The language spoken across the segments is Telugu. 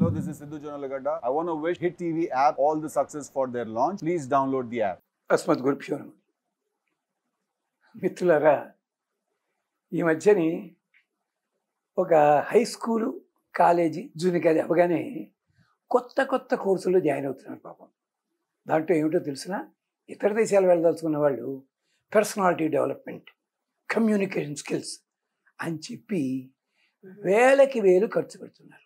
Hello, this is Sidhu Jonalagada. I want to wish Hit TV app all the success for their launch. Please download the app. అస్మత్ గురుభ్యో నమ మిత్రులారా ఈ మధ్యని ఒక high school college junior college అవగానే కొత్త కొత్త కోర్సుల్లో జాయిన్ అవుతున్నారు పాపం దాంట్లో ఏమిటో తెలిసిన ఇతర దేశాలు వెళ్ళదలుచుకున్న వాళ్ళు పర్సనాలిటీ డెవలప్మెంట్ కమ్యూనికేషన్ స్కిల్స్ అని చెప్పి వేలకి వేలు ఖర్చు పెడుతున్నారు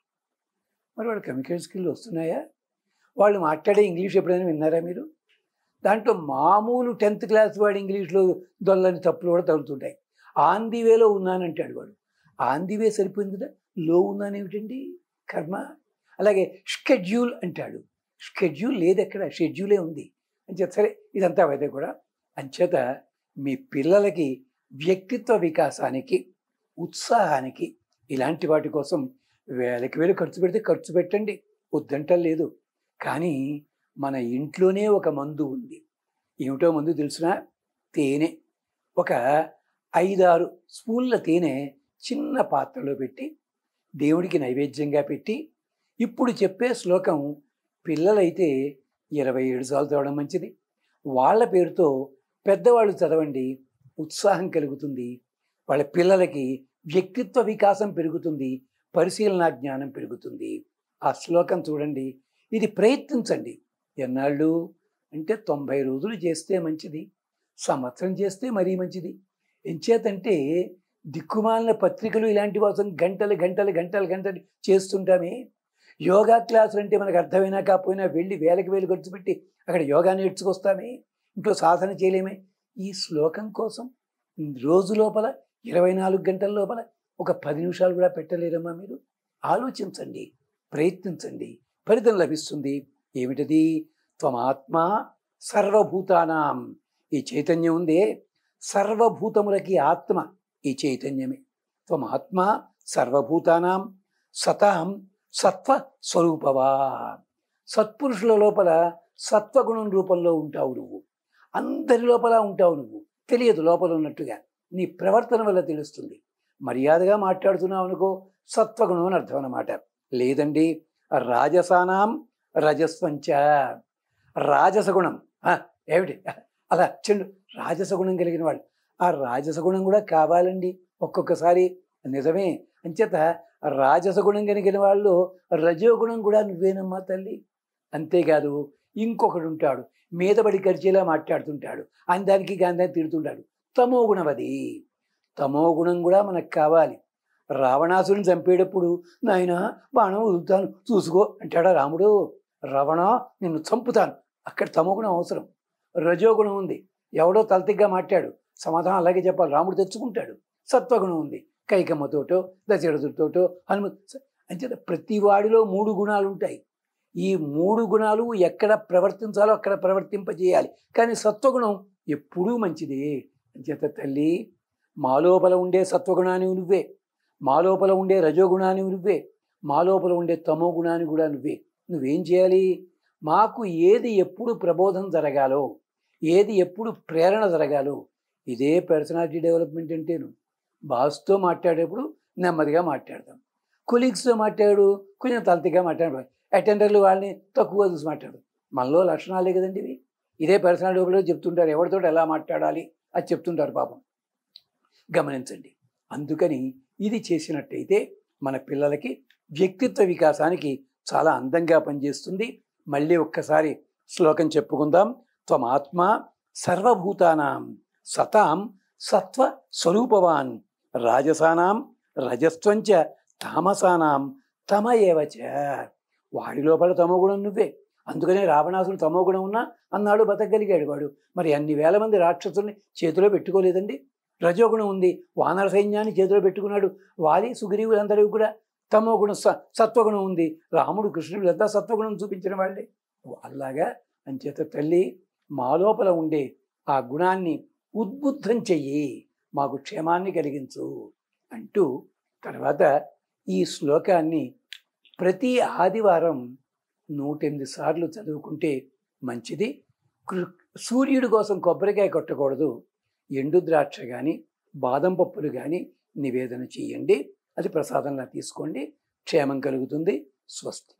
మరి వాళ్ళు కమ్యూనికేషన్ స్కిల్ వస్తున్నాయా వాళ్ళు మాట్లాడే ఇంగ్లీష్ ఎప్పుడైనా విన్నారా మీరు దాంట్లో మామూలు టెన్త్ క్లాస్ వాడు ఇంగ్లీష్లో దొల్లని తప్పులు కూడా తగులుతుంటాయి ఆన్ ది వేలో ఉన్నానంటాడు వాడు ఆన్ ది వే సరిపోయింది కదా లో ఉన్నానేమిటండి కర్మ అలాగే షెడ్యూల్ అంటాడు షెడ్యూల్ లేదు ఎక్కడ షెడ్యూలే ఉంది అంచేత సరే ఇదంతా అయితే కూడా అంచేత మీ పిల్లలకి వ్యక్తిత్వ వికాసానికి ఉత్సాహానికి ఇలాంటి వాటి కోసం వేలకి వేలు ఖర్చు పెడితే ఖర్చు పెట్టండి వద్దంటం లేదు కానీ మన ఇంట్లోనే ఒక మందు ఉంది ఏమిటో మందు తెలిసిన తేనె ఒక ఐదారు స్పూన్ల తేనె చిన్న పాత్రలో పెట్టి దేవుడికి నైవేద్యంగా పెట్టి ఇప్పుడు చెప్పే శ్లోకం పిల్లలైతే ఇరవై ఏడు సార్లు చదవడం మంచిది వాళ్ళ పేరుతో పెద్దవాళ్ళు చదవండి ఉత్సాహం కలుగుతుంది వాళ్ళ పిల్లలకి వ్యక్తిత్వ వికాసం పెరుగుతుంది పరిశీలనా జ్ఞానం పెరుగుతుంది ఆ శ్లోకం చూడండి ఇది ప్రయత్నించండి ఎన్నాళ్ళు అంటే తొంభై రోజులు చేస్తే మంచిది సంవత్సరం చేస్తే మరీ మంచిది ఎంచేతంటే దిక్కుమాలిన పత్రికలు ఇలాంటి కోసం గంటలు గంటలు గంటలు గంటలు చేస్తుంటామే యోగా క్లాసులు అంటే మనకు అర్థమైనా కాకపోయినా వెళ్ళి వేలకు వేలు ఖర్చు పెట్టి అక్కడ యోగా నేర్చుకొస్తామే ఇంట్లో సాధన చేయలేమే ఈ శ్లోకం కోసం రోజు లోపల ఇరవై నాలుగు గంటల లోపల ఒక పది నిమిషాలు కూడా పెట్టలేరమ్మా మీరు ఆలోచించండి ప్రయత్నించండి ఫలితం లభిస్తుంది ఏమిటది త్వమాత్మ సర్వభూతానాం ఈ చైతన్యం ఉందే సర్వభూతములకి ఆత్మ ఈ చైతన్యమే త్వమాత్మ సర్వభూతానాం సతాం సత్వ స్వరూపవా సత్పురుషుల లోపల సత్వగుణం రూపంలో ఉంటావు నువ్వు అందరి లోపల ఉంటావు నువ్వు తెలియదు లోపల ఉన్నట్టుగా నీ ప్రవర్తన వల్ల తెలుస్తుంది మర్యాదగా మాట్లాడుతున్నావు అనుకో సత్వగుణం అని అర్థం అన్నమాట లేదండి రాజసానాం రజస్వంచ రాజసగుణం ఆ, ఏమిటి అలా చెండు రాజసగుణం కలిగిన వాళ్ళు ఆ రాజసగుణం కూడా కావాలండి ఒక్కొక్కసారి నిజమే అంచేత రాజసగుణం కలిగిన వాళ్ళు రజోగుణం కూడా నువ్వేనమ్మా తల్లి అంతేకాదు ఇంకొకడు ఉంటాడు మీదబడి ఖర్చీలా మాట్లాడుతుంటాడు అని దానికి గాంధాన్ని తిడుతుంటాడు తమో గుణం అది తమో గుణం కూడా మనకు కావాలి రావణాసుని చంపేటప్పుడు నాయన బాణం వదులుతాను చూసుకో అంటాడా రాముడు రావణ నిన్ను చంపుతాను అక్కడ తమో గుణం అవసరం రజోగుణం ఉంది ఎవడో తలతిగ్గా మాట్లాడు సమాధానం అలాగే చెప్పాలి రాముడు తెచ్చుకుంటాడు సత్వగుణం ఉంది కైకమ్మతోటో దశరథుడితోటో హనుమ అంచేత ప్రతి వాడిలో మూడు గుణాలు ఉంటాయి ఈ మూడు గుణాలు ఎక్కడ ప్రవర్తించాలో అక్కడ ప్రవర్తింపజేయాలి కానీ సత్వగుణం ఎప్పుడూ మంచిదే అంచేత తల్లి మాలోపల ఉండే సత్వగుణాన్ని నువ్వే మాలోపల ఉండే రజోగుణాన్ని నువ్వే మాలోపల ఉండే తమో గుణాన్ని కూడా నువ్వే నువ్వేం చేయాలి మాకు ఏది ఎప్పుడు ప్రబోధం జరగాలో ఏది ఎప్పుడు ప్రేరణ జరగాలో ఇదే పర్సనాలిటీ డెవలప్మెంట్ అంటేను బాస్తో మాట్లాడేప్పుడు నెమ్మదిగా మాట్లాడదాం కొలీగ్స్తో మాట్లాడు కొంచెం తలతిగా మాట్లాడు అటెండర్లు వాళ్ళని తక్కువ చూసి మాట్లాడు మనలో లక్షణాలే కదండి ఇవి ఇదే పర్సనాలిటీ డెవలప్ చెప్తుంటారు ఎవరితో ఎలా మాట్లాడాలి అది చెప్తుంటారు పాపం గమనించండి అందుకని ఇది చేసినట్టయితే మన పిల్లలకి వ్యక్తిత్వ వికాసానికి చాలా అందంగా పనిచేస్తుంది మళ్ళీ ఒక్కసారి శ్లోకం చెప్పుకుందాం త్వమాత్మ సర్వభూతానాం సతాం సత్వ స్వరూపవాన్ రాజసానాం రజస్వంచ తామసానాం తమ ఏవచ వాడి లోపల తమో గుణం నువ్వే అందుకనే రావణాసుడు తమో గుణం ఉన్నా అన్నాడు బతకగలిగాడు వాడు మరి అన్ని వేల మంది రాక్షసుల్ని చేతిలో పెట్టుకోలేదండి రజోగుణం ఉంది వానర సైన్యాన్ని చేతిలో పెట్టుకున్నాడు వాలి సుగ్రీవులందరూ కూడా తమో గుణం స సత్వగుణం ఉంది రాముడు కృష్ణుడు అంతా సత్వగుణం చూపించిన వాళ్ళే అలాగా అంచేత తల్లి మా లోపల ఉండే ఆ గుణాన్ని ఉద్బుద్ధం చెయ్యి మాకు క్షేమాన్ని కలిగించు అంటూ తర్వాత ఈ శ్లోకాన్ని ప్రతి ఆదివారం నూటెనిమిది సార్లు చదువుకుంటే మంచిది కృ- సూర్యుడి కోసం కొబ్బరికాయ కొట్టకూడదు ఎండు ద్రాక్ష కానీ బాదం పప్పులు కానీ నివేదన చేయండి అది ప్రసాదంలా తీసుకోండి క్షేమం కలుగుతుంది స్వస్తి